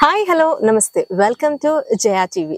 Hi hello నమస్తే welcome to Jaya TV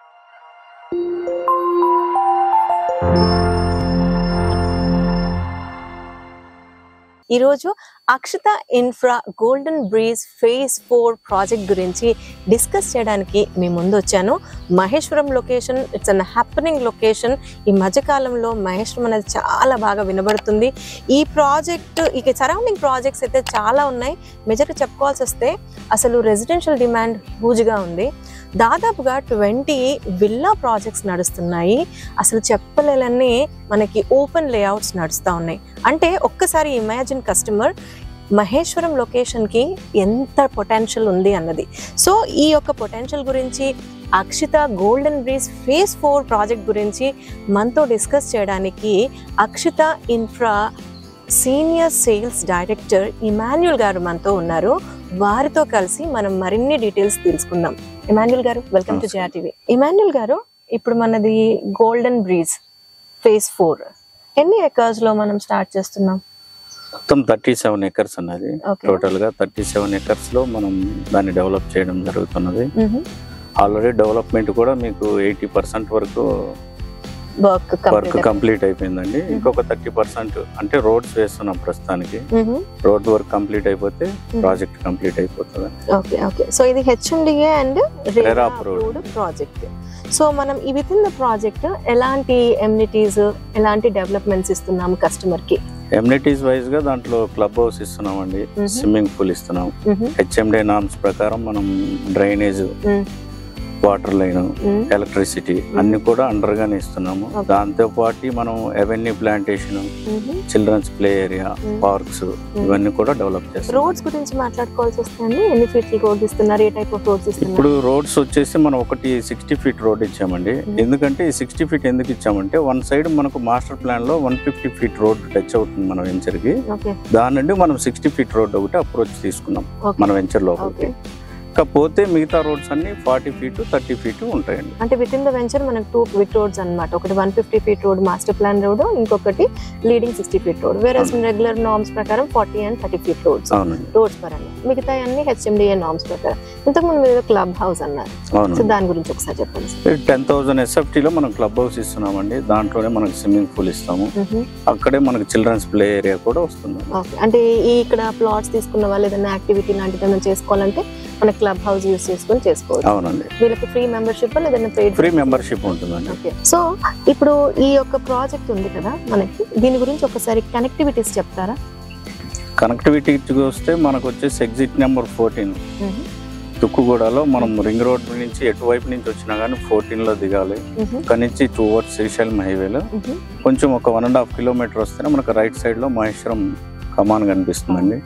ఈరోజు Akshata infra golden breeze phase four project గురించి discuss చేయడానికి మీ ముందు వచ్చాను Maheshwaram location it's an happening location ఈ మధ్యకాలంలో మహేశ్వరం అనేది చాలా బాగా వినబడుతుంది ఈ ప్రాజెక్ట్ ఇక సరౌండింగ్ ప్రాజెక్ట్స్ అయితే చాలా ఉన్నాయి మెజర్గా చెప్పుకోవాల్సి వస్తే అసలు రెసిడెన్షియల్ డిమాండ్ హ్యూజ్గా ఉంది దాదాపుగా ట్వంటీ విల్లా ప్రాజెక్ట్స్ నడుస్తున్నాయి అసలు చెప్పలేని మనకి ఓపెన్ లేఅవుట్స్ నడుస్తూ ఉన్నాయి అంటే ఒక్కసారి ఇమాజిన్ కస్టమర్ మహేశ్వరం లొకేషన్కి ఎంత పొటెన్షియల్ ఉంది అన్నది సో ఈ యొక్క పొటెన్షియల్ గురించి Akshita golden breeze phase four project గురించి మనతో డిస్కస్ చేయడానికి Akshita infra senior sales director Emmanuel గారు మనతో ఉన్నారు వారితో కలిసి మనం మరిన్ని డీటెయిల్స్ తెలుసుకుందాం ఇమాన్యుల్ గారు welcome to Jaya TV Emmanuel గారు ఇప్పుడు మనది గోల్డెన్ బ్రీజ్ ఫేజ్ ఫోర్ ఎన్ని ఎకర్స్ లో మనం స్టార్ట్ చేస్తున్నాం మొత్తం థర్టీ సెవెన్ ఎకర్స్ ఉన్నది ఓకే టోటల్ గా థర్టీ సెవెన్ ఎకర్స్ లో మనం దాన్ని డెవలప్ చేయడం జరుగుతున్నది ఆల్రెడీ డెవలప్మెంట్ కూడా మీకు ఎయిటీ పర్సెంట్ వరకు వర్క్ వర్క్ కంప్లీట్ అయిపోయిందండి ఇంకొక థర్టీ పర్సెంట్ అంటే రోడ్స్ వేస్తున్నాం ప్రస్తుతానికి రోడ్ వర్క్ కంప్లీట్ అయిపోతే ప్రాజెక్ట్ కంప్లీట్ అయిపోతుంది ఓకే ఓకే సో ఇది HMDA and RERA approved. Project so మనం ఈ విత్ ఇన్ ద ప్రాజెక్ట్ ఎలాంటి ఎమ్యూనిటీస్ ఎలాంటి డెవలప్మెంట్స్ ఇస్తున్నాము కస్టమర్ కి ఎమ్యూనిటీస్ వైజ్ గా దాంట్లో క్లబ్ హౌస్ ఇస్తున్నామండి Mhm. స్విమ్మింగ్ పూల్ ఇస్తున్నాం హెచ్ఎండే నామ్స్ ప్రకారం మనం డ్రైనేజ్ వాటర్ లైన్ ఎలక్ట్రిసిటీ అన్ని కూడా అండర్ గానే ఇస్తున్నాము Okay. దాంతో పాటు మనం avenue plantation children's play area parks ఇవన్నీ కూడా డెవలప్ చేస్తాం రోడ్స్ గురించి మాట్లాడుకోవాల్సి వస్తుంది ఎన్ని ఫీట్ రోడ్ ఇస్తున్నారు ఏ టైప్ ఆఫ్ రోడ్స్ ఇస్తున్నారు ఇప్పుడు రోడ్స్ వచ్చేసి మనం ఒకటి సిక్స్టీ ఫీట్ రోడ్ ఇచ్చామండి Mhm. ఎందుకంటే ఈ సిక్స్టీ ఫీట్ ఎందుకు ఇచ్చామంటే వన్ సైడ్ మనకు మాస్టర్ ప్లాన్ లో one fifty feet road touch అవుతుంది మన వెంచర్ కి ఓకే దాని నుండి మనం సిక్స్టీ ఫీట్ రోడ్ ఒకటి అప్రోచ్ తీసుకున్నాం ఓకే మన వెంచర్ లోపలికి ఓకే కాకపోతే మిగతా రోడ్స్ అన్ని ఫార్టీ ఫీట్ థర్టీ ఫీట్ ఉంటాయండి అంటే విత్ ఇన్ ద వెంచర్ మనకు టూ ఫీట్ రోడ్స్ అన్నమాట ఒకటి one fifty feet road master plan road ఇంకొకటి లీడింగ్ సిక్స్టీ ఫీట్ రోడ్ వేరే రెగ్యులర్ నార్మ్స్ ప్రకారం forty and thirty feet roads అవునండి రోడ్స్ పరంగా మిగతా అన్ని హెచ్ఎండిఏ నార్మ్స్ ప్రకారం ఇంతకుముందు మీరు క్లబ్ హౌస్ అన్నారు సో అవును దాని గురించి ఒకసారి చెప్పండి సార్ టెన్ థౌసండ్ ఎస్ఎఫ్టీలో మనం క్లబ్ హౌస్ ఇస్తున్నామండి దాంట్లోనే మనకు స్విమ్మింగ్ పూల్ ఇస్తాము అక్కడే మనకు చిల్డ్రన్స్ ప్లే ఏరియా కూడా వస్తుంది ఓకే అంటే ఈ ఇక్కడ ప్లాట్స్ తీసుకున్న వాళ్ళు ఏదైనా యాక్టివిటీ లాంటిది ఏమైనా చేసుకోవాలంటే మన క్లబ్ హౌస్ యూస్ చేసుకొని చేసుకోవచ్చు అవునండి వీళ్ళకి ఫ్రీ మెంబర్షిప్ లేదన్నా పెయిడ్ ఫ్రీ మెంబర్షిప్ ఉంటుందండి ఓకే సో ఇప్పుడు ఈ యొక్క ప్రాజెక్ట్ ఉంది కదా మనకి దీని గురించి ఒకసారి కనెక్టివిటీస్ చెప్తారా కనెక్టివిటీకి వస్తే మనకు వచ్చేసి ఎగ్జిట్ నెంబర్ ఫోర్టీన్ తుక్కుగూడలో మనం రింగ్ రోడ్ నుంచి ఎటువైపు నుంచి వచ్చినా కానీ ఫోర్టీన్ లో దిగాలి అక్కడి నుంచి టువర్డ్స్ శ్రీశైలం హైవేలో కొంచెం ఒక వన్ అండ్ హాఫ్ కిలోమీటర్ వస్తేనే మనకు రైట్ సైడ్ లో మహేశ్వరం కమాన్ కనిపిస్తుందండి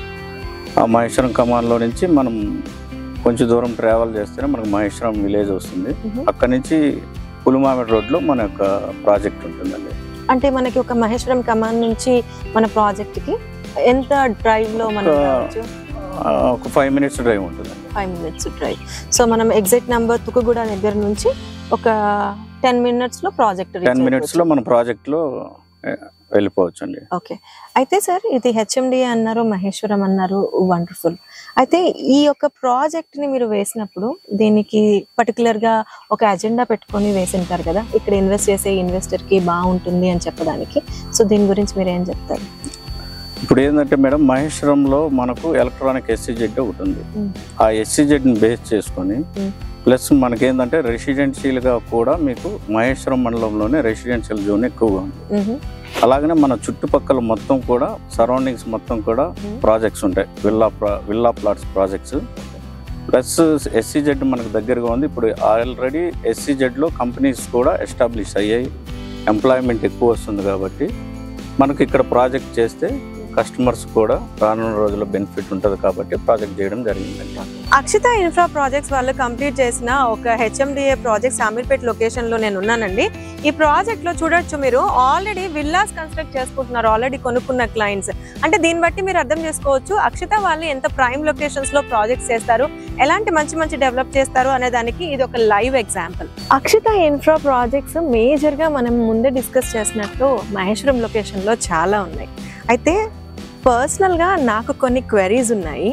ఆ మహేశ్వరం కమాన్ లో నుంచి మనం కొంచెం దూరం ట్రావెల్ చేస్తేనే మనకు మహేశ్వరం విలేజ్ వస్తుంది అక్కడి నుంచి పులిమామిడి రోడ్ లో మన యొక్క ప్రాజెక్ట్ ఉంటుందండి అంటే మనకి ఒక మహేశ్వరం కమాన్ నుంచి మన ప్రాజెక్ట్ కి ఎంత డ్రైవ్ లో మనం ఒక- రావచ్చు ఆ, ఒక ఫైవ్ మినిట్స్ డ్రైవ్ ఉంటుందండి ఫైవ్ మినిట్స్ డ్రైవ్ సో మనం ఎగ్జిట్ నెంబర్ తుకుగూడ దగ్గర నుంచి ఒక టెన్ మినిట్స్ లో ప్రాజెక్ట్ టెన్ మినిట్స్ లో మన ప్రాజెక్ట్ లో ఆ, వెళ్ళిపోవచ్చు అండి ఓకే అయితే సార్ ఇది హెచ్ఎండి అన్నారు మహేశ్వరం అన్నారు వండర్ఫుల్ అయితే ఈ యొక్క ప్రాజెక్ట్ ని మీరు వేసినప్పుడు దీనికి పర్టికులర్ గా ఒక అజెండా పెట్టుకొని వేసింటారు కదా ఇక్కడ ఇన్వెస్ట్ చేసే ఇన్వెస్టర్ కి బాగుంటుంది అని చెప్పడానికి సో దీని గురించి మీరు ఏం చెప్తారు ఇప్పుడు ఏంటంటే మేడం మహేశ్వరంలో మనకు ఎలక్ట్రానిక్ ఎస్సీజెడ్ ఒకటి ఉంది Mm. ఆ ఎస్సీజెడ్ ని బేస్ చేసుకొని Mm. ప్లస్ మనకేంటంటే రెసిడెన్షియల్ గా కూడా మీకు మహేశ్వరం మండలంలోనే రెసిడెన్షియల్ జోన్ ఎక్కువగా ఉంది మ్హూ. అలాగనే మన చుట్టుపక్కల మొత్తం కూడా సరౌండింగ్స్ మొత్తం కూడా Mm. ప్రాజెక్ట్స్ ఉంటాయి విల్లా ప్రా- villa plots projects plus SEZ మనకు దగ్గరగా ఉంది ఇప్పుడు ఆల్రెడీ ఎస్సీజెడ్ లో కంపెనీస్ కూడా ఎస్టాబ్లిష్ అయ్యాయి ఎంప్లాయ్మెంట్ ఎక్కువ వస్తుంది కాబట్టి మనకి ఇక్కడ ప్రాజెక్ట్ చేస్తే కస్టమర్స్ కూడా రానున్న రోజుల్లో బెనిఫిట్ ఉంటుంది కాబట్టి ప్రాజెక్ట్ చేయడం జరిగిందండి అక్షిత ఇన్ఫ్రా ప్రాజెక్ట్స్ వాళ్ళు కంప్లీట్ చేసిన ఒక హెచ్ఎండిఏ ప్రాజెక్ట్ సామీర్పేట్ లొకేషన్ లో నేను ఉన్నానండి ఈ ప్రాజెక్ట్ లో చూడొచ్చు మీరు ఆల్రెడీ విల్లాస్ కన్స్ట్రక్ట్ చేసుకుంటున్నారు ఆల్రెడీ కొనుక్కున్న క్లయింట్స్ అంటే దీన్ని బట్టి మీరు అర్థం చేసుకోవచ్చు అక్షిత వాళ్ళు ఎంత ప్రైమ్ లొకేషన్స్ లో ప్రాజెక్ట్స్ చేస్తారు ఎలాంటి మంచి మంచి డెవలప్ చేస్తారు అనే దానికి ఇది ఒక live example Akshita infra projects major గా మనం ముందే డిస్కస్ చేసినట్టు మహేశ్వరం లొకేషన్ లో చాలా ఉన్నాయి అయితే పర్సనల్ గా నాకు కొన్ని క్వెరీస్ ఉన్నాయి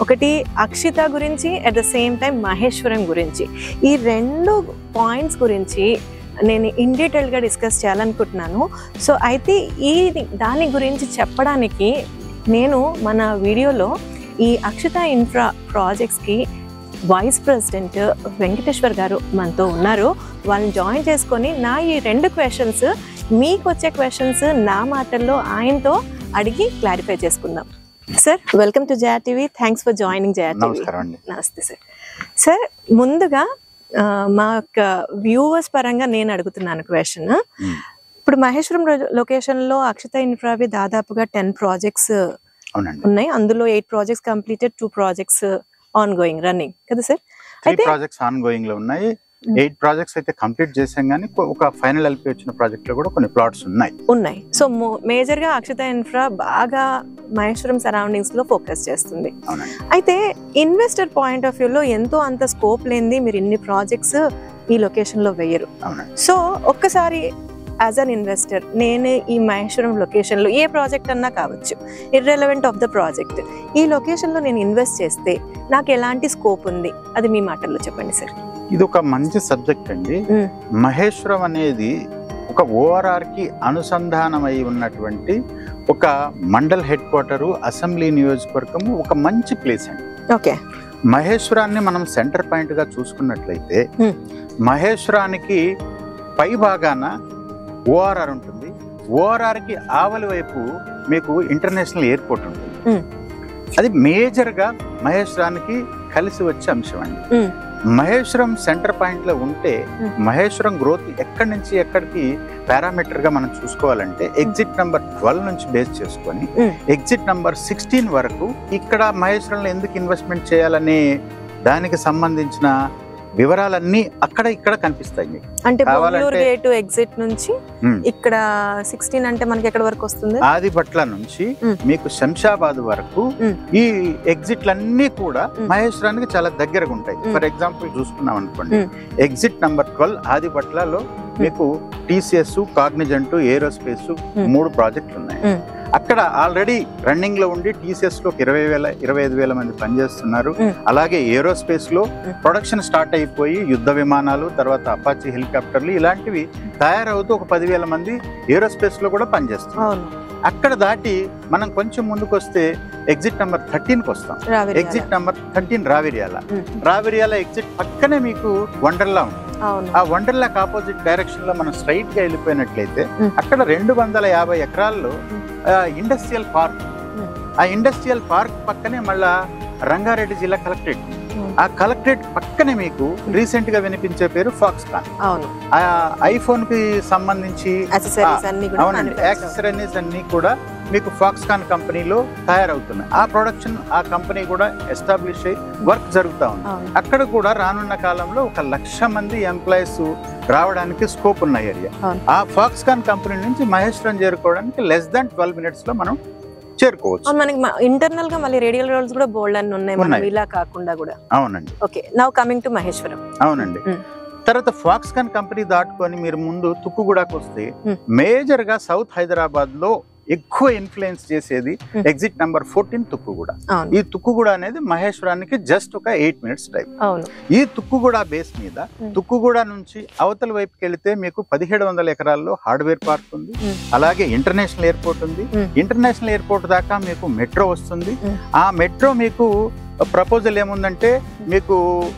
ఒకటి అక్షిత గురించి at the same time Maheshwaram గురించి ఈ రెండు పాయింట్స్ గురించి నేను ఇన్ డీటెయిల్గా డిస్కస్ చేయాలనుకుంటున్నాను సో అయితే ఈ దాని గురించి చెప్పడానికి నేను మన వీడియోలో ఈ అక్షిత ఇన్ఫ్రా ప్రాజెక్ట్స్కి వైస్ ప్రెసిడెంట్ వెంకటేశ్వర్ గారు మనతో ఉన్నారు వాళ్ళని జాయిన్ చేసుకొని నా ఈ రెండు క్వశ్చన్స్ మీకు వచ్చే క్వశ్చన్స్ నా మాటల్లో ఆయనతో అడిగి క్లారిఫై చేసుకుందాం sir welcome to Jaya TV thanks for joining Jaya TV నమస్కారం అండి నమస్తే సార్ సార్ ముందుగా ఆ, మా యొక్క వ్యూవర్స్ పరంగా నేను అడుగుతున్నాను క్వశ్చన్ మ్మ్. ఇప్పుడు మహేశ్వరం లొకేషన్ లో అక్షత ఇన్ఫ్రావి దాదాపుగా టెన్ ప్రాజెక్ట్స్ అవునండి ఉన్నాయి అందులో eight projects completed two projects ongoing running కదా సార్ త్రీ అయితే ప్రాజెక్ట్స్ ఆన్ గోయింగ్ లో ఉన్నాయి Mm. ఎయిట్ ప్రాజెక్ట్స్ అయితే కంప్లీట్ చేసాం కానీ కొ- ఒక ఫైనల్ ఎల్పి వచ్చిన ప్రాజెక్ట్ లో కూడా కొన్ని ప్లాట్స్ ఉన్నాయి ఉన్నాయి సో మేజర్ గా అక్షత ఇన్ఫ్రా బాగా మహేశ్వరం సరౌండింగ్స్ లో ఫోకస్ చేస్తుంది అవునండి అయితే ఇన్వెస్టర్ పాయింట్ ఆఫ్ వ్యూలో ఎంతో అంత స్కోప్ లేనిది మీరు ఇన్ని ప్రాజెక్ట్స్ ఈ లొకేషన్ లో వేయరు అవునండి సో ఒక్కసారి యాజ్ అన్ ఇన్వెస్టర్ నేను ఈ మహేశ్వరం లొకేషన్లో ఏ ప్రాజెక్ట్ అన్నా కావచ్చు ఇర్రెలవెంట్ ఆఫ్ ద ప్రాజెక్ట్ ఈ లొకేషన్లో నేను ఇన్వెస్ట్ చేస్తే నాకు ఎలాంటి స్కోప్ ఉంది అది మీ మాటల్లో చెప్పండి సార్ ఇది ఒక మంచి సబ్జెక్ట్ అండి Mm. మహేశ్వరం అనేది ఒక ఓఆర్ఆర్ కి అనుసంధానమై ఉన్నటువంటి ఒక మండల్ హెడ్ క్వార్టరు అసెంబ్లీ నియోజకవర్గము ఒక మంచి ప్లేస్ అండి ఓకే మహేశ్వరాన్ని మనం సెంటర్ పాయింట్ గా చూసుకున్నట్లయితే Hmm. మహేశ్వరానికి పై భాగాన ఓఆర్ఆర్ ఉంటుంది ఓఆర్ఆర్ కి ఆవలి వైపు మీకు ఇంటర్నేషనల్ ఎయిర్పోర్ట్ ఉంటుంది Hmm. అది మేజర్ గా మహేశ్వరానికి కలిసి వచ్చే అంశం అండి Hmm. మహేశ్వరం సెంటర్ పాయింట్ లో ఉంటే Hmm. మహేశ్వరం గ్రోత్ ఎక్కడి నుంచి ఎక్కడికి పారామీటర్ గా మనం చూసుకోవాలంటే ఎగ్జిట్ నంబర్ ట్వెల్వ్ నుంచి బేస్ చేసుకొని Hmm. ఎగ్జిట్ నంబర్ సిక్స్టీన్ వరకు ఇక్కడ మహేశ్వరంలో ఎందుకు ఇన్వెస్ట్మెంట్ చేయాలనే దానికి సంబంధించిన వివరాలన్నీ అక్కడ ఇక్కడ కనిపిస్తాయి మీకు అంటే కావాలంటే- బొంగళూరు గేట్ ఎగ్జిట్ నుంచి Hmm. ఇక్కడ సిక్స్టీన్ అంటే మనకి ఎక్కడ వరకు వస్తుంది ఆదిభట్ల నుంచి Hmm. మీకు శంషాబాద్ వరకు Hmm. ఈ ఎగ్జిట్లన్నీ కూడా Hmm. మహేశ్వరానికి చాలా దగ్గరగా ఉంటాయి Hmm. ఫర్ ఎగ్జాంపుల్ చూసుకున్నాం అనుకోండి Hmm. ఎగ్జిట్ నంబర్ ట్వెల్వ్ ఆదిభట్లలో మీకు టీసీఎస్ కాగ్నిజెంట్ ఏరోస్పేస్ Hmm. మూడు ప్రాజెక్టులు ఉన్నాయి Hmm. అక్కడ ఆల్రెడీ రన్నింగ్ లో ఉండి టీసీఎస్ లో ఇరవై వేల ఇరవై ఐదు వేల మంది పనిచేస్తున్నారు Hmm. అలాగే ఏరోస్పేస్ లో Hmm. ప్రొడక్షన్ స్టార్ట్ అయిపోయి యుద్ధ విమానాలు తర్వాత అపాచీ హెలికాప్టర్లు ఇలాంటివి తయారవుతూ ఒక పదివేల మంది ఏరోస్పేస్ లో కూడా పనిచేస్తున్నారు అవును అక్కడ దాటి మనం కొంచెం ముందుకు వస్తే ఎగ్జిట్ నెంబర్ థర్టీన్ కి వస్తాం Raviryala. Exit number thirteen Raviryala Hmm. Raviryala exit పక్కనే మీకు వండర్లా ఉంది అవును ఆ వండర్లాక్ ఆపోజిట్ డైరెక్షన్ లో మనం స్ట్రైట్ గా వెళ్ళిపోయినట్లయితే Hmm. అక్కడ రెండు వందల యాభై ఎకరాల్లో ఇండస్ట్రియల్ పార్క్ Hmm. ఆ ఇండస్ట్రియల్ పార్క్ పక్కనే మళ్ళా రంగారెడ్డి జిల్లా కలెక్టరేట్ Hmm. ఆ కలెక్టరేట్ పక్కనే మీకు రీసెంట్ గా వినిపించే పేరు ఫాక్స్కాన్ అవును ఆ ఐఫోన్ కి సంబంధించి అసెసరీస్ అన్ని కూడా అవునండి manufacture. యాక్సెసరీస్ అన్ని కూడా మీకు ఫాక్స్కాన్ కంపెనీలో తయారవుతున్నాయి ఆ ప్రొడక్షన్ ఆ కంపెనీ కూడా ఎస్టాబ్లిష్ అయ్యి వర్క్ జరుగుతూ ఉంది అవును అక్కడ కూడా రానున్న కాలంలో ఒక లక్ష మంది ఎంప్లాయీస్ రావడానికి స్కోప్ ఉన్న ఏరియా అవును. ఆ ఫాక్స్కాన్ కంపెనీ నుంచి మహేశ్వరం చేరుకోవడానికి లెస్ దాన్ ట్వెల్వ్ మినిట్స్ లో మనం చేరుకోవచ్చు అవును, మనకి ఇంటర్నల్ గా మళ్ళీ రేడియల్ రోల్స్ కూడా బోల్డ్ అని ఉన్నాయి మనం ఉన్నాయి. ఇలా కాకుండా కూడా అవునండి okay now coming to Maheshwaram అవునండి Hmm. తర్వాత ఫాక్స్కాన్ కంపెనీ దాటుకొని మీరు ముందు తుక్కుగూడకు వస్తే Hmm. మేజర్ గా సౌత్ హైదరాబాద్ లో ఎక్కువ ఇన్ఫ్లుయెన్స్ చేసేది Hmm. Exit number fourteen Tukkuguda అవును ఈ తుక్కుగూడ అనేది మహేశ్వరానికి జస్ట్ ఒక ఎయిట్ మినిట్స్ డ్రైవ్ అవును ఈ తుక్కుగూడ బేస్ మీద Hmm. తుక్కుగూడ నుంచి అవతల వైపుకి వెళితే మీకు పదిహేడు వందల ఎకరాల్లో హార్డ్వేర్ పార్క్ ఉంది Hmm. అలాగే ఇంటర్నేషనల్ ఎయిర్పోర్ట్ ఉంది Hmm. ఇంటర్నేషనల్ ఎయిర్పోర్ట్ దాకా మీకు మెట్రో వస్తుంది Hmm. ఆ మెట్రో మీకు ప్రపోజల్ ఏముందంటే మీకు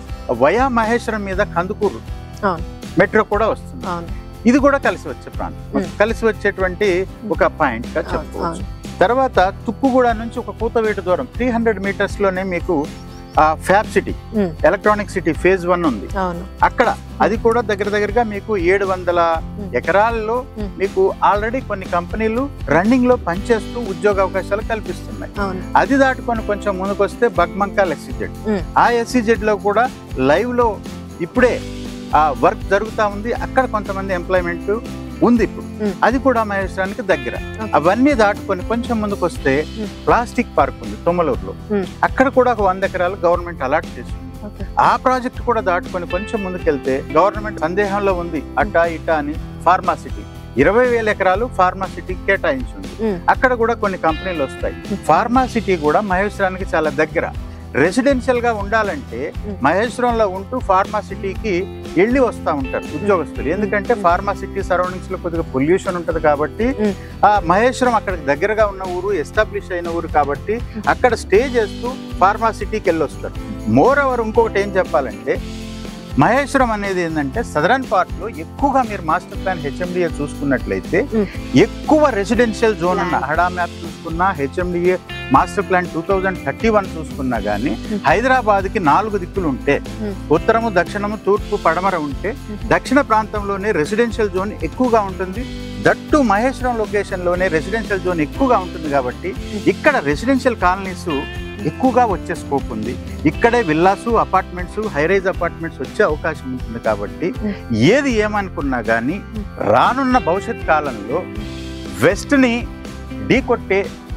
వయా మహేశ్వరం మీద కందుకూరు అవును. మెట్రో కూడా వస్తుంది అవును ఇది కూడా కలిసి వచ్చే ప్రాంతం Hmm. కలిసి వచ్చేటువంటి ఒక పాయింట్ గా అవును, చెప్పుకోవచ్చు తర్వాత తుక్కుగూడ నుంచి ఒక కూతవేటు దూరం త్రీ హండ్రెడ్ మీటర్స్ లోనే మీకు ఆ fab city Hmm. Electronic city phase one ఉంది అవును అక్కడ అది కూడా దగ్గర దగ్గరగా మీకు ఏడు వందల Hmm. ఎకరాల్లో Hmm. మీకు ఆల్రెడీ కొన్ని కంపెనీలు రన్నింగ్ లో పనిచేస్తూ ఉద్యోగ అవకాశాలు కల్పిస్తున్నాయి అవును అది దాటుకొని కొంచెం ముందుకొస్తే బగ్మంకాల్ ఎస్సీజెడ్ Hmm. ఆ ఎస్సీజెడ్ లో కూడా లైవ్ లో ఇప్పుడే ఆ వర్క్ జరుగుతా ఉంది అక్కడ కొంతమంది ఎంప్లాయ్మెంట్ ఉంది ఇప్పుడు Hmm. అది కూడా మహేశ్వరానికి దగ్గర Okay. అవన్నీ దాటుకొని కొంచెం ముందుకు వస్తే Hmm. ప్లాస్టిక్ పార్క్ ఉంది తుమ్మలూరులో Hmm. అక్కడ కూడా ఒక వంద ఎకరాలు గవర్నమెంట్ అలాట్ చేసింది ఓకే ఆ ప్రాజెక్ట్ కూడా దాటుకొని కొంచెం ముందుకెళ్తే గవర్నమెంట్ సందేహంలో ఉంది అట్టా ఇట్టా అని ఫార్మాసిటీ ఇరవై వేల ఎకరాలు ఫార్మాసిటీ కేటాయించింది Hmm. అక్కడ కూడా కొన్ని కంపెనీలు వస్తాయి Hmm. ఫార్మాసిటీ కూడా మహేశ్వరానికి చాలా దగ్గర రెసిడెన్షియల్ గా ఉండాలంటే Mm. మహేశ్వరంలో ఉంటూ ఫార్మాసిటీకి వెళ్ళి వస్తూ ఉంటారు ఉద్యోగస్తులు ఎందుకంటే Mm. ఫార్మాసిటీ సరౌండింగ్స్ లో కొద్దిగా పొల్యూషన్ ఉంటది కాబట్టి Mm. ఆ మహేశ్వరం అక్కడికి దగ్గరగా ఉన్న ఊరు ఎస్టాబ్లిష్ అయిన ఊరు కాబట్టి అక్కడ స్టే చేస్తూ ఫార్మాసిటీకి వెళ్ళి వస్తారు మోర్ ఓవర్ ఇంకొకటి ఏం చెప్పాలంటే మహేశ్వరం అనేది ఏంటంటే సదరన్ పార్ట్ లో ఎక్కువగా మీరు మాస్టర్ ప్లాన్ హెచ్ఎండిఏ చూసుకున్నట్లయితే Mm. ఎక్కువ రెసిడెన్షియల్ జోన్ ఉన్న Land. హడా మ్యాప్ చూసుకున్నా HMDA master plan two thousand thirty one చూసుకున్నా గానీ Mm. హైదరాబాద్ కి నాలుగు దిక్కులు ఉంటే Mm. ఉత్తరము దక్షిణము తూర్పు పడమర ఉంటే Mm. దక్షిణ ప్రాంతంలోనే రెసిడెన్షియల్ జోన్ ఎక్కువగా ఉంటుంది దట్టు మహేశ్వరం లొకేషన్ లోనే రెసిడెన్షియల్ జోన్ ఎక్కువగా ఉంటుంది కాబట్టి ఇక్కడ రెసిడెన్షియల్ కాలనీస్ ఎక్కువగా వచ్చే స్కోప్ ఉంది ఇక్కడే విల్లాసు అపార్ట్మెంట్స్ హైరైజ్ అపార్ట్మెంట్స్ వచ్చే అవకాశం ఉంటుంది కాబట్టి Mm. ఏది ఏమనుకున్నా కానీ Mm. రానున్న భవిష్యత్ కాలంలో వెస్ట్ ని ఢీకొట్టే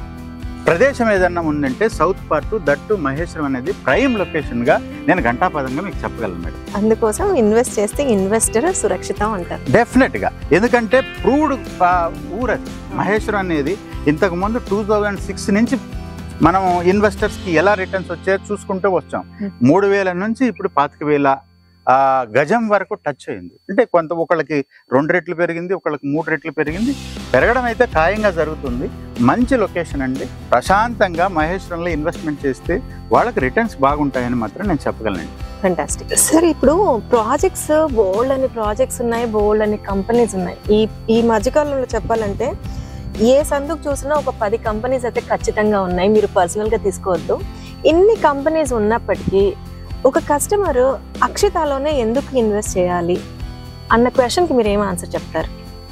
ప్రదేశం ఏదన్నా ఉందంటే సౌత్ పార్ట్ దట్టు మహేశ్వరం అనేది ప్రైమ్ లొకేషన్ గా నేను ఘంటాపదంగా మీకు చెప్పగలను మేడం అందుకోసం ఇన్వెస్ట్ చేస్తే ఇన్వెస్టర్ సురక్షితం అంటారు డెఫినెట్ గా ఎందుకంటే ప్రూవ్డ్ ఊరది మహేశ్వరం అనేది ఇంతకు ముందు టూ థౌజండ్ సిక్స్ నుంచి మనం ఇన్వెస్టర్స్ కి ఎలా రిటర్న్స్ వచ్చాయో చూసుకుంటూ వచ్చాం Hmm. మూడు వేల నుంచి ఇప్పుడు పాతిక వేల ఆ, గజం వరకు టచ్ అయింది అంటే కొంత ఒకళ్ళకి రెండు రెట్లు పెరిగింది ఒకళ్ళకి మూడు రెట్లు పెరిగింది పెరగడం అయితే ఖాయంగా జరుగుతుంది మంచి లొకేషన్ అండి ప్రశాంతంగా మహేశ్వరంలో ఇన్వెస్ట్మెంట్ చేస్తే వాళ్ళకి రిటర్న్స్ బాగుంటాయని మాత్రం నేను చెప్పగలను ఫంటాస్టిక్ సార్ ఇప్పుడు ప్రాజెక్ట్స్ బోల్డ్ అని ప్రాజెక్ట్స్ ఉన్నాయి బోల్డ్ అని కంపెనీస్ ఉన్నాయి ఈ ఈ మధ్యకాలంలో చెప్పాలంటే ఏ సందుకు చూసినా ఒక పది కంపెనీస్ అయితే ఖచ్చితంగా ఉన్నాయి మీరు పర్సనల్ గా తీసుకోవద్దు ఇన్ని కంపెనీస్ ఉన్నప్పటికీ ఒక కస్టమర్ అక్షితాలోనే ఎందుకు ఇన్వెస్ట్ చేయాలి అన్న క్వశ్చన్ కి మీరు ఏం ఆన్సర్ చెప్తారు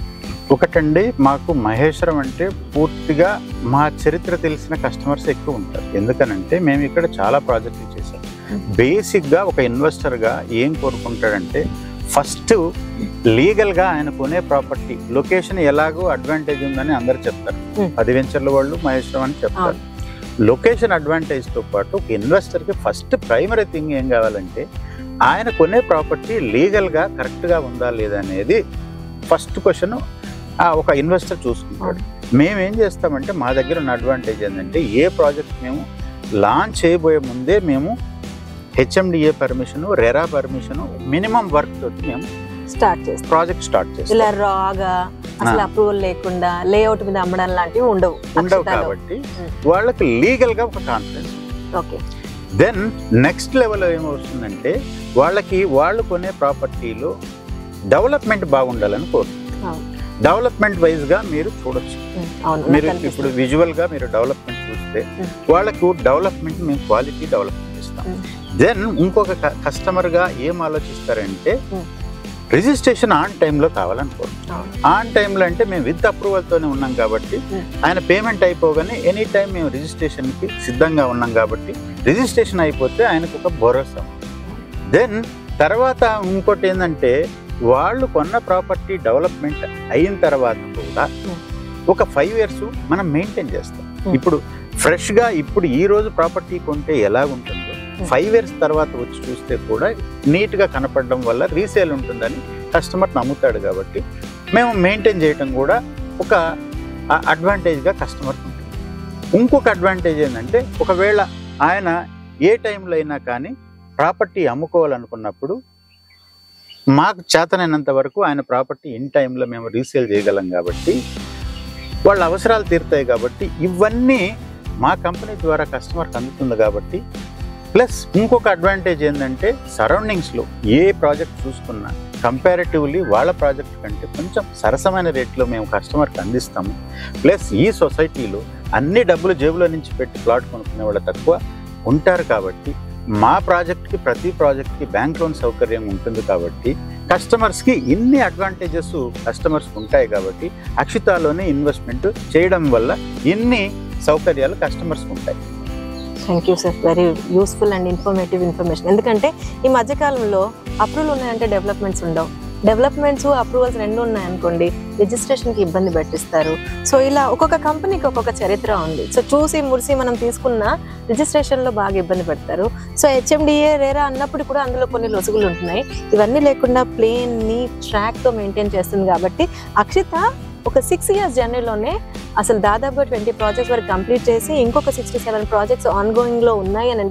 ఒకటండి మాకు మహేశ్వరం అంటే పూర్తిగా మా చరిత్ర తెలిసిన కస్టమర్స్ ఎక్కువ ఉంటారు ఎందుకనంటే మేము ఇక్కడ చాలా ప్రాజెక్టులు చేసాం బేసిక్ గా ఒక ఇన్వెస్టర్ గా ఏం కోరుకుంటాడంటే ఫస్ట్ లీగల్ గా ఆయన కొనే ప్రాపర్టీ లొకేషన్ ఎలాగో అడ్వాంటేజ్ ఉందని అందరు చెప్తారు Hmm. పది వెంచర్ల వాళ్ళు మహేశ్వరం అని చెప్తారు లొకేషన్ అడ్వాంటేజ్ తో పాటు ఒక ఇన్వెస్టర్ కి ఫస్ట్ ప్రైమరీ థింగ్ ఏం కావాలంటే ఆయన కొనే ప్రాపర్టీ లీగల్ గా కరెక్ట్ గా ఉందా లేదా అనేది ఫస్ట్ క్వశ్చన్ ఒక ఇన్వెస్టర్ చూసుకుంటాడు మేము ఏం చేస్తామంటే మా దగ్గర ఉన్న అడ్వాంటేజ్ ఏంటంటే ఏ ప్రాజెక్ట్ మేము లాంచ్ చేయబోయే ముందే మేము HMDA permission RERA permission minimum work తోటి మేము స్టార్ట్ చేస్తాం ప్రాజెక్ట్ స్టార్ట్ చేస్తాం ఇలా రాగా అసలు ఆ. అప్రూవల్ లేకుండా లేఅవుట్ మీద అమ్మడం లాంటివి ఉండవు ఉండవు అక్షితాలో. కాబట్టి Hmm. వాళ్ళకి లీగల్ గా ఒక confidence okay then next level ఏమవుతుందంటే వాళ్ళకి వాళ్ళు కొనే ప్రాపర్టీలో డెవలప్మెంట్ బాగుండాలని కోరుకుంటారు అవును. డెవలప్మెంట్ వైజ్ గా మీరు చూడొచ్చు ఉమ్, అవును మీరు నాకు ఇప్పుడు అనిపిస్తుంది. విజువల్ గా మీరు డెవలప్మెంట్ చూస్తే Mm. వాళ్ళకు డెవలప్మెంట్ మేము క్వాలిటీ డెవలప్మెంట్ ఇస్తాం Mm. దెన్ ఇంకొక కస్టమర్ గా ఏం ఆలోచిస్తారంటే Mm. రిజిస్ట్రేషన్ ఆన్ టైంలో కావాలనుకోరు అవును. ఆన్ టైంలో అంటే మేము విత్ అప్రూవల్ తోనే ఉన్నాం కాబట్టి Mm. ఆయన పేమెంట్ అయిపోగానే ఎనీ టైం మేము రిజిస్ట్రేషన్ కి సిద్ధంగా ఉన్నాం కాబట్టి రిజిస్ట్రేషన్ అయిపోతే ఆయనకు ఒక భరోసా దెన్ తర్వాత ఇంకోటి ఏంటంటే వాళ్ళు కొన్న ప్రాపర్టీ డెవలప్మెంట్ అయిన తర్వాత కూడా Mm. ఒక ఫైవ్ ఇయర్స్ మనం మెయింటైన్ చేస్తాం Mm. ఇప్పుడు ఫ్రెష్ గా ఇప్పుడు ఈ రోజు ప్రాపర్టీ కొంటే ఎలా ఉంటుందో Mm. ఫైవ్ ఇయర్స్ తర్వాత వచ్చి చూస్తే కూడా నీట్ గా కనపడడం వల్ల రీసేల్ ఉంటుందని కస్టమర్ నమ్ముతాడు కాబట్టి మేము మెయింటైన్ చేయటం కూడా ఒక అడ్వాంటేజ్ గా కస్టమర్ ఉంటుంది ఇంకొక అడ్వాంటేజ్ ఏంటంటే ఒకవేళ ఆయన ఏ టైంలో అయినా కానీ ప్రాపర్టీ అమ్ముకోవాలనుకున్నప్పుడు మాకు చేతనైనంత వరకు ఆయన ప్రాపర్టీ ఇన్ టైంలో మేము రీసేల్ చేయగలం కాబట్టి వాళ్ళ అవసరాలు తీరుతాయి కాబట్టి ఇవన్నీ మా కంపెనీ ద్వారా కస్టమర్కి అందుతుంది కాబట్టి ప్లస్ ఇంకొక అడ్వాంటేజ్ ఏంటంటే సరౌండింగ్స్లో ఏ ప్రాజెక్ట్ చూసుకున్నా కంపారిటివ్లీ వాళ్ళ ప్రాజెక్ట్ కంటే కొంచెం సరసమైన రేట్లో మేము కస్టమర్కి అందిస్తాము ప్లస్ ఈ సొసైటీలో అన్ని డబ్బులు జేబులో నుంచి పెట్టి ప్లాట్ కొనుక్కునే వాళ్ళు తక్కువ ఉంటారు కాబట్టి మా ప్రాజెక్ట్కి ప్రతి ప్రాజెక్ట్కి బ్యాంక్ లోన్ సౌకర్యం ఉంటుంది కాబట్టి కస్టమర్స్కి ఇన్ని అడ్వాంటేజెస్ కస్టమర్స్ ఉంటాయి కాబట్టి అక్షితాలోనే ఇన్వెస్ట్మెంట్ చేయడం వల్ల ఇన్ని సౌకర్యాలు కస్టమర్స్కి ఉంటాయి thank you sir very useful and informative information ఎందుకంటే ఈ మధ్యకాలంలో అప్రూవల్ ఉన్నాయంటే డెవలప్మెంట్స్ ఉండవు డెవలప్మెంట్స్ అప్రూవల్స్ రెండు ఉన్నాయనుకోండి రిజిస్ట్రేషన్కి ఇబ్బంది పెట్టిస్తారు సో ఇలా ఒక్కొక్క కంపెనీకి ఒక్కొక్క చరిత్ర ఉంది సో చూసి మురిసి మనం తీసుకున్న రిజిస్ట్రేషన్లో బాగా ఇబ్బంది పెడతారు సో హెచ్ఎండిఏ రేరా అన్నప్పుడు కూడా అందులో కొన్ని లొసుగులు ఉంటున్నాయి ఇవన్నీ లేకుండా ప్లేన్ నీ ట్రాక్తో మెయింటైన్ చేస్తుంది కాబట్టి అక్షిత ఒక సిక్స్ ఇయర్స్ జర్నీలోనే అసలు దాదాపు ట్వంటీ ప్రాజెక్ట్స్ వరకు కంప్లీట్ చేసి ఇంకొక sixty seven projects ongoing లో ఉన్నాయి అని అంటే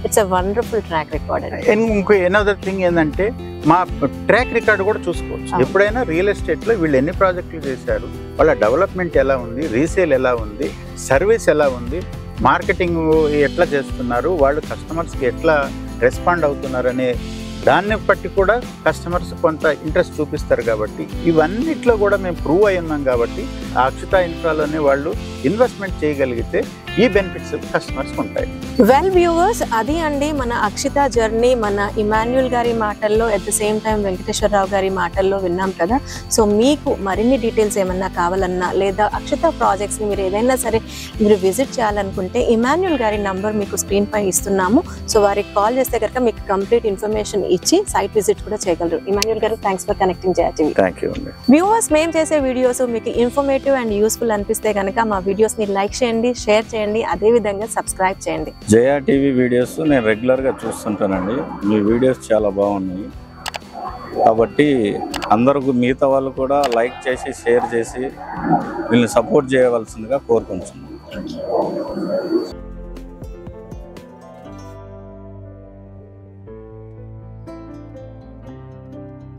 it's a wonderful track record అండి And ఇంకో ఎనదర్ థింగ్ ఏంటంటే మా ట్రాక్ రికార్డ్ కూడా చూసుకోవచ్చు అవును. ఎప్పుడైనా రియల్ ఎస్టేట్లో వీళ్ళు ఎన్ని ప్రాజెక్టులు చేశారు వాళ్ళ డెవలప్మెంట్ ఎలా ఉంది రీసేల్ ఎలా ఉంది సర్వీస్ ఎలా ఉంది మార్కెటింగ్ ఎట్లా చేస్తున్నారు వాళ్ళు కస్టమర్స్కి ఎట్లా రెస్పాండ్ అవుతున్నారు అనే దాన్ని బట్టి కూడా కస్టమర్స్ కొంత ఇంట్రెస్ట్ చూపిస్తారు కాబట్టి ఇవన్నిట్లో కూడా మేము ప్రూవ్ అయి ఉన్నాం కాబట్టి ఆ అక్షిత ఇన్ఫ్రాలోనే వాళ్ళు ఇన్వెస్ట్మెంట్ చేయగలిగితే ఈ బెనిఫిట్స్ కస్టమర్స్కి ఉంటాయి వెల్ వ్యూవర్స్ అది అండి మన అక్షిత జర్నీ మన ఇమాన్యుల్ గారి మాటల్లో at the same time Venkateswararao గారి మాటల్లో విన్నాం కదా సో మీకు మరిన్ని డీటెయిల్స్ ఏమన్నా కావాలన్నా లేదా అక్షిత ప్రాజెక్ట్స్ని మీరు ఏదైనా సరే మీరు విజిట్ చేయాలనుకుంటే ఇమాన్యుల్ గారి నంబర్ మీకు స్క్రీన్ పై ఇస్తున్నాము సో వారికి కాల్ చేస్తే కనుక మీకు కంప్లీట్ ఇన్ఫర్మేషన్ ఇచ్చి సైట్ విజిట్ కూడా చేయగలరు ఇమాన్యుల్ గారు thanks for connecting Jaya TV thank you అండి వ్యూవర్స్ మేము చేసే వీడియోస్ మీకు ఇన్ఫర్మేటివ్ అండ్ యూస్ఫుల్ అనిపిస్తే కనుక మా వీడియోస్ని లైక్ చేయండి షేర్ చేయండి అదేవిధంగా సబ్స్క్రైబ్ చేయండి జయా టీవీ వీడియోస్ నేను రెగ్యులర్గా చూస్తుంటానండి మీ వీడియోస్ చాలా బాగున్నాయి కాబట్టి అందరూ మిగతా వాళ్ళు కూడా లైక్ చేసి షేర్ చేసి వీళ్ళని సపోర్ట్ చేయవలసిందిగా కోరుకుంటున్నాను